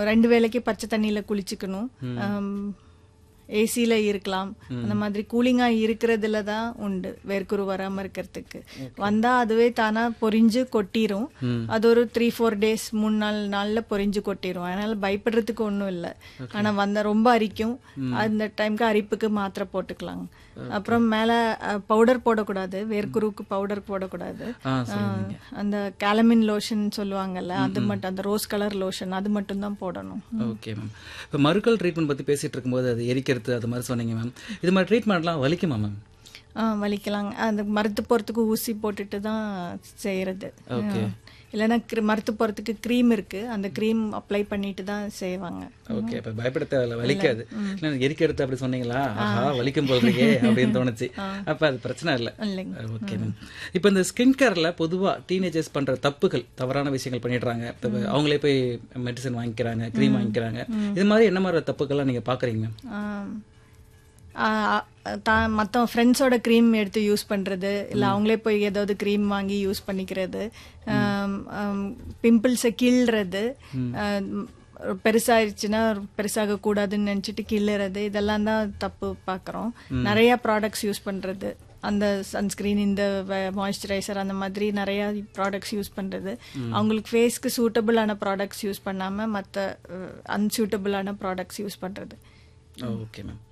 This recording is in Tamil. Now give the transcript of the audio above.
ரெண்டு வேளைக்கு பச்சை தண்ணியில குளிச்சுக்கணும் ஏசியில் இருக்கலாம் அந்த மாதிரி கூலிங்காக இருக்கிறதுல தான் உண்டு வேர்க்குரு வராமல் இருக்கிறதுக்கு வந்தால் அதுவே தானா பொரிஞ்சு கொட்டிரும் அது ஒரு த்ரீ ஃபோர் டேஸ் மூணு நாள் நாளில் பொரிஞ்சு கொட்டிரும் அதனால பயப்படுறதுக்கு ஒன்றும் இல்லை ஆனால் வந்த ரொம்ப அரிக்கும் அந்த டைம்க்கு அரிப்புக்கு மாத்திரை போட்டுக்கலாம் அப்புறம் மேலே பவுடர் போடக்கூடாது வேர்க்குருவுக்கு பவுடர் போடக்கூடாது ஆ அஹ், அந்த கேலமின் லோஷன் சொல்லுவாங்கல்ல அது மட்டும் அந்த ரோஸ் கலர் லோஷன் அது மட்டும் தான் போடணும் ஓகே மேம் இப்போ மறுக்கல் ட்ரீட்மெண்ட் பற்றி பேசிட்டு இருக்கும்போது அது எரிக்கிறது அது மாதிரி சொன்னீங்க மேம் இது மாதிரி ட்ரீட்மெண்ட்லாம் வலிக்குமா மேம் ஆ வலிக்கலாங்க அந்த மருத்து போகிறதுக்கு ஊசி போட்டுட்டு தான் செய்யறது Okay. இல்லைன்னா cre- மருத்து போகிறதுக்கு க்ரீம் இருக்கு அந்த க்ரீம் அப்ளை பண்ணிட்டு தான் செய்வாங்க ஓகே இப்போ பயப்பட தேவையில்ல வலிக்காது இல்லை எரிக்கிறது அப்படி சொன்னீங்களா ஆஹா வலிக்கும் போல் இருக்கே அப்படின்னு தோணுச்சு அப்போ அது பிரச்சனை இல்லை இல்லைங்க ஓகே மேம் இப்போ இந்த ஸ்கின் கேரில் பொதுவாக டீனேஜர்ஸ் பண்ணுற தப்புகள் தவறான விஷயங்கள் பண்ணிடுறாங்க இப்ப அவங்களே போய் மெடிசன் வாங்கிக்கிறாங்க க்ரீம் வாங்கிக்கிறாங்க இது மாதிரி என்ன மாதிரி தப்புக்கள்லாம் நீங்கள் பார்க்குறீங்க மேம் ஆம். ஆ, ஆ, தான் மற்ற ஃப்ரெண்ட்ஸோட க்ரீம் எடுத்து யூஸ் பண்ணுறது இல்லை அவங்களே போய் ஏதாவது க்ரீம் வாங்கி யூஸ் பண்ணிக்கிறது பிம்பிள்ஸை கீழ்றது பெருசாயிருச்சுன்னா பெருசாக கூடாதுன்னு நினச்சிட்டு கிள்ளுறது இதெல்லாம் தான் தப்பு பார்க்குறோம் நிறைய ப்ராடக்ட்ஸ் யூஸ் பண்ணுறது அந்த சன்ஸ்கிரீன் இந்த மாய்ஸ்சரைசர் அந்த மாதிரி நிறைய ப்ராடக்ட்ஸ் யூஸ் பண்ணுறது அவங்களுக்கு ஃபேஸ்க்கு சூட்டபிளான ப்ராடக்ட்ஸ் யூஸ் பண்ணாமல் மற்ற அன்சூட்டபிளான ப்ராடக்ட்ஸ் யூஸ் பண்ணுறது ஓகே மேம்